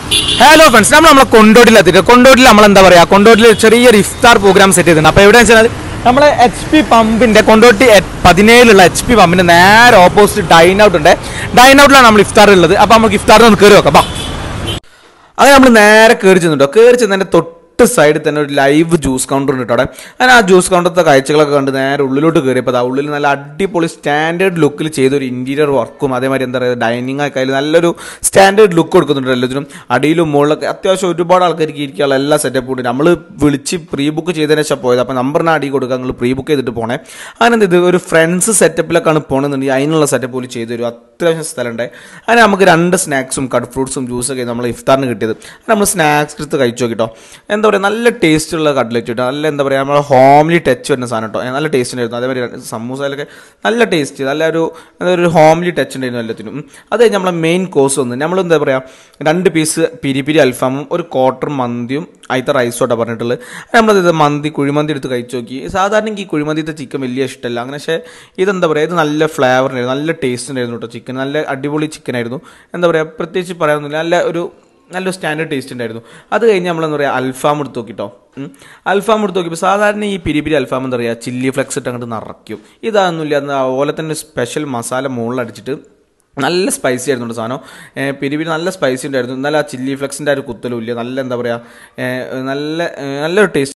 Hello friends നമ്മൾ നമ്മളെ കൊണ്ടോട്ടിൽ എത്തിയിട്ട് കൊണ്ടോട്ടിൽ നമ്മൾ എന്താ പറയാ കൊണ്ടോട്ടിൽ ചെറിയൊരു ഇഫ്താർ പ്രോഗ്രാം സെറ്റ് ചെയ്തിട്ടുണ്ട് അപ്പോൾ എവിടെ വെച്ചാൽ നമ്മളെ എച്ച് പി പമ്പിന്റെ കൊണ്ടോട്ടി എ- പതിനേഴിലുള്ള എച്ച് പി പമ്പിന്റെ നേരെ ഓപ്പോസിറ്റ് ഡൈൻ ഔട്ട് ഉണ്ട് ഡൈൻ ഔട്ടിലാണ് നമ്മൾ ഇഫ്താർ ഉള്ളത് അപ്പോൾ നമുക്ക് ഇഫ്താറിൽ ഒന്ന് കയറി നോക്കാം ബാ അങ്ങനെ നമ്മൾ നേരെ കയറി ചെന്നിട്ടോ കയറി ചെന്നതിൻ്റെ തൊട്ട് സൈഡിൽ തന്നെ ഒരു ലൈവ് ജ്യൂസ് കൗണ്ടർ ഉണ്ട് കേട്ടോ അവിടെ അങ്ങനെ ആ ജ്യൂസ് കൗണ്ടറത്തെ കാഴ്ചകളൊക്കെ കണ്ട് നേരെ ഉള്ളിലോട്ട് കയറിയപ്പോൾ ആ ഉള്ളിൽ നല്ല അടിപൊളി സ്റ്റാൻഡേർഡ് ലുക്കിൽ ചെയ്തൊരു ഇൻറ്റീരിയർ വർക്കും അതേമാതിരി എന്താ പറയുക ഡൈനിങ് ഒക്കെ അതിൽ നല്ലൊരു സ്റ്റാൻഡേർഡ് ലുക്ക് കൊടുക്കുന്നുണ്ട് എല്ലാത്തിനും അടിയിലും മുകളിലൊക്കെ അത്യാവശ്യം ഒരുപാട് ആൾക്കാർക്ക് ഇരിക്കാനുള്ള എല്ലാ സെറ്റപ്പും ഉണ്ട് നമ്മൾ വിളിച്ച് പ്രീ ബുക്ക് ചെയ്തതിന് ശേഷം പോയത് അപ്പോൾ നമ്പറിന് അടി കൊടുക്കുക നിങ്ങൾ പ്രീ ബുക്ക് ചെയ്തിട്ട് പോണേ അങ്ങനെ എന്ത് ഇത് ഒരു ഫ്രണ്ട്സ് സെറ്റപ്പിലൊക്കെയാണ് പോകണമെന്നുണ്ടെങ്കിൽ അതിനുള്ള സെറ്റപ്പ് പോലും ചെയ്തു തരും അത്യാവശ്യം സ്ഥലമുണ്ട് അങ്ങനെ നമുക്ക് രണ്ട് സ്നാക്സും കട്ട് ഫ്രൂട്ട്സും ജ്യൂസൊക്കെ നമ്മൾ ഇഫ്താറിന് കിട്ടിയത് അങ്ങനെ നമ്മൾ സ്നാക്സ് എടുത്ത് കഴിച്ചു നോക്കിട്ടോ എന്താ പറയുക നല്ല ടേസ്റ്റ് ഉള്ള കട്ട്ലറ്റ് കിട്ടും നല്ല എന്താ പറയുക നമ്മൾ ഹോംലി ടച്ച് വരുന്ന സാധനം കേട്ടോ നല്ല ടേസ്റ്റ് ഉണ്ടായിരുന്നു അതേമാതിരി സമൂസയിലൊക്കെ നല്ല ടേസ്റ്റ് നല്ല ഒരു എന്താ ഒരു ഹോംലി ടച്ച് ഉണ്ടായിരുന്നു എല്ലാത്തിനും ഉം. അത് കഴിഞ്ഞ് നമ്മളെ മെയിൻ കോഴ്സ് വന്ന് നമ്മൾ എന്താ പറയുക രണ്ട് പീസ് പിരി പിരി അൽഫാമും ഒരു ക്വാർട്ടർ മന്തിയും അതിലത്തെ റൈസോട്ടാ പറഞ്ഞിട്ടുള്ളത് നമ്മളത് മന്തി കുഴിമന്തി എടുത്ത് കഴിച്ചു നോക്കി സാധാരണ എനിക്ക് ഈ കുഴിമന്തിത്തെ ചിക്കൻ വലിയ ഇഷ്ടമല്ല അങ്ങനെ പക്ഷേ ഇതെന്താ പറയുക ഇത് നല്ല ഫ്ലേവർ ഉണ്ടായിരുന്നു നല്ല ടേസ്റ്റ് ഉണ്ടായിരുന്നു കേട്ടോ ചിക്കൻ നല്ല അടിപൊളി ചിക്കൻ ആയിരുന്നു എന്താ പറയുക പ്രത്യേകിച്ച് പറയാനൊന്നുമില്ല നല്ല ഒരു നല്ലൊരു സ്റ്റാൻഡേർഡ് ടേസ്റ്റ് ഉണ്ടായിരുന്നു അത് കഴിഞ്ഞ് നമ്മൾ എന്താ പറയുക അൽഫാം എടുത്ത് നോക്കിട്ടോ ഉം. അൽഫാം എടുത്ത് നോക്കിയപ്പോൾ സാധാരണ ഈ പിരി പിരി അൽഫാം എന്താ പറയുക ചില്ലി ഫ്ലെക്സ് ഇട്ട് അങ്ങോട്ട് നിറയ്ക്കും ഇതൊന്നുമില്ല അത് അതുപോലെ തന്നെ സ്പെഷ്യൽ മസാല മുകളിലടിച്ചിട്ട് നല്ല സ്പൈസി ആയിരുന്നു കേട്ടോ സാധനം ഏഹ് പിരിപിരി നല്ല സ്പൈസി ഉണ്ടായിരുന്നു എന്നാൽ ആ ചില്ലി ഫ്ലെക്സിൻ്റെ ആ ഒരു കുത്തലും ഇല്ല നല്ല എന്താ പറയുക ഏഹ് നല്ല ഏഹ് നല്ലൊരു ടേസ്റ്റ്